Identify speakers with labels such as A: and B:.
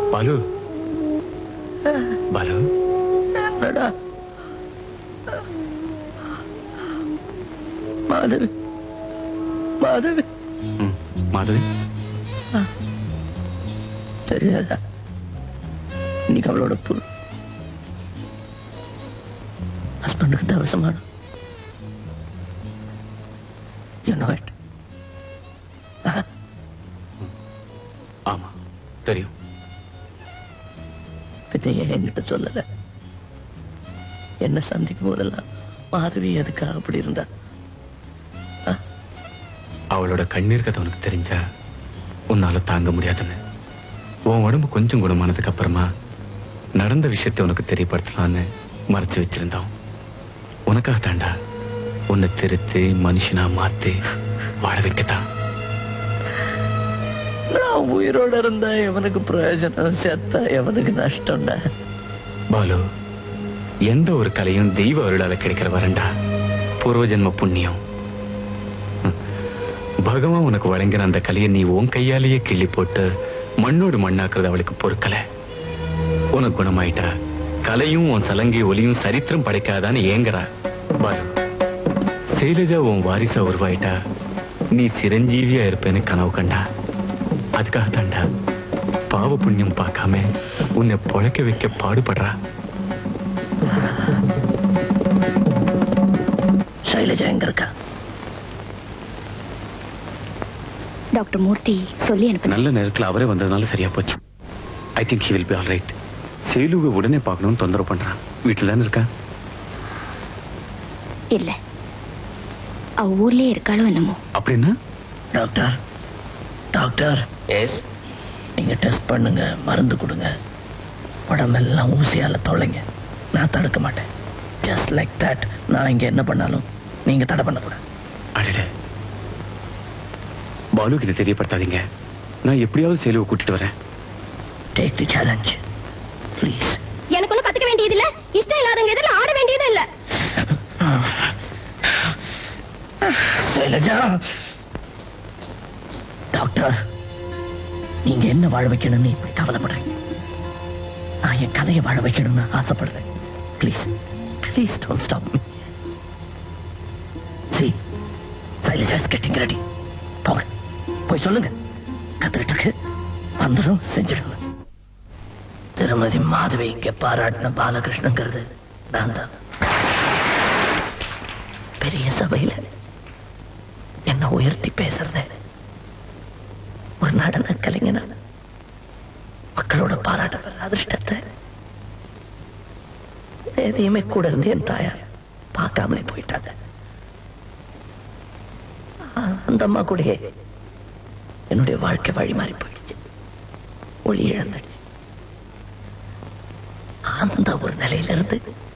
A: பாலு பாலு
B: என்னடா மாதவி மாதவி
A: ம், மாதவி
B: தெரியாதா இன்னைக்கு அவளோட புல் ஹஸ்பண்டுக்கு தவசமான யூ நோ இட்
A: ஆமா தெரியும்
B: பின்ன ஏன் என்கிட்ட சொல்லல என்ன சந்திக்கும் போதெல்லாம் மாதவி எதுக்காக அப்படி இருந்தா
A: அவளோட கண்ணீர் கதை உனக்கு தெரிஞ்சா உன்னால தாங்க முடியாதுன்னு உன் உடம்பு கொஞ்சம் குணமானதுக்கு அப்புறமா நடந்த விஷயத்தை உனக்கு தெரியப்படுத்தலான்னு மறைச்சு வச்சிருந்தோம் உனக்காக தாண்டா உன்னை திருத்தி மனுஷனா மாத்தி வாழ வைக்கத்தான்
B: நான் உயிரோட இருந்தா எவனுக்கு பிரயோஜனம் செத்தா எவனுக்கு நஷ்டம்டா
A: பாலு எந்த ஒரு கலையும் தெய்வ அருளால கிடைக்கிற வரண்டா பூர்வ ஜென்ம புண்ணியம் ம். பகவான் உனக்கு வழங்கின அந்த கலையை நீ உன் கையாலேயே கிள்ளி போட்டு மண்ணோடு மண்ணாக்குறது அவளுக்கு பொறுக்கல உனக்கு குணமாயிட்டா கலையும் உன் சலங்கை ஒலியும் சரித்திரம் படைக்காதான்னு ஏங்குறா பாலு சைலஜா உன் வாரிசா உருவாயிட்டா நீ சிரஞ்சீவியா இருப்பேன்னு கனவு கண்டா அதுக்காக தாண்டா பாவ புண்ணியம் பார்க்காம உன்னை பொழைக்க வைக்க பாடுபடுறா
B: சைலஜா எங்க இருக்கா
C: டாக்டர் மூர்த்தி சொல்லி அனுப்புனேன்
A: நல்ல நேரத்தில் அவரே வந்ததுனால சரியா போச்சு I think he will be all right சேலுவை உடனே பார்க்கணும்னு தொந்தரவு பண்றான் வீட்டில் தானே இருக்கா
C: இல்ல அவ ஊர்லயே இருக்காளோ என்னமோ
A: அப்படின்னா
B: டாக்டர் டாக்டர்
D: எஸ்
B: நீங்க டெஸ்ட் பண்ணுங்க மருந்து கொடுங்க உடம்பெல்லாம் ஊசியால தொலைங்க நான் தடுக்க மாட்டேன் ஜஸ்ட் லைக் தட் நான் இங்க என்ன பண்ணாலும் நீங்க தடை பண்ணக்கூடாது
A: அடடே பாலுக்கு இதை தெரியப்படுத்தாதீங்க நான் எப்படியாவது சேலுவை கூட்டிட்டு வரேன்
B: டேக் தி சேலஞ்ச் ப்ளீஸ்
C: எனக்கு ஒன்றும் கத்துக்க வேண்டியது இல்ல இஷ்டம் இல்லாதவங்க எதிரில் ஆட வேண்டியது இல்ல
B: சைலஜா டாக்டர் நீங்க என்ன வாழ வைக்கணும்னு இப்படி கவலைப்படுறீங்க நான் என் கலையை வாழ வைக்கணும்னு ஆசைப்படுறேன் please please don't stop me see Shailaja is getting ready போங்க போய் சொல்லுங்க கத்துக்கிட்டு இருக்கு வந்துடும் செஞ்சிடுங்க திருமதி மாதவி இங்க பாராட்டின பாலகிருஷ்ணங்கிறது நான் தான் பெரிய சபையில என்ன உயர்த்தி பேசுறத ஒரு நடன கலைஞனா மக்களோட பாராட்ட பெற அதிர்ஷ்டத்தை எதையுமே கூட இருந்து என் தாயார் பார்க்காமலே போயிட்டாங்க ஆ- அந்த அம்மா கூடயே என்னுடைய வாழ்க்கை வழி மாறி போயிடுச்சு ஒளி இழந்துடுச்சு அந்த ஒரு நிலையிலிருந்து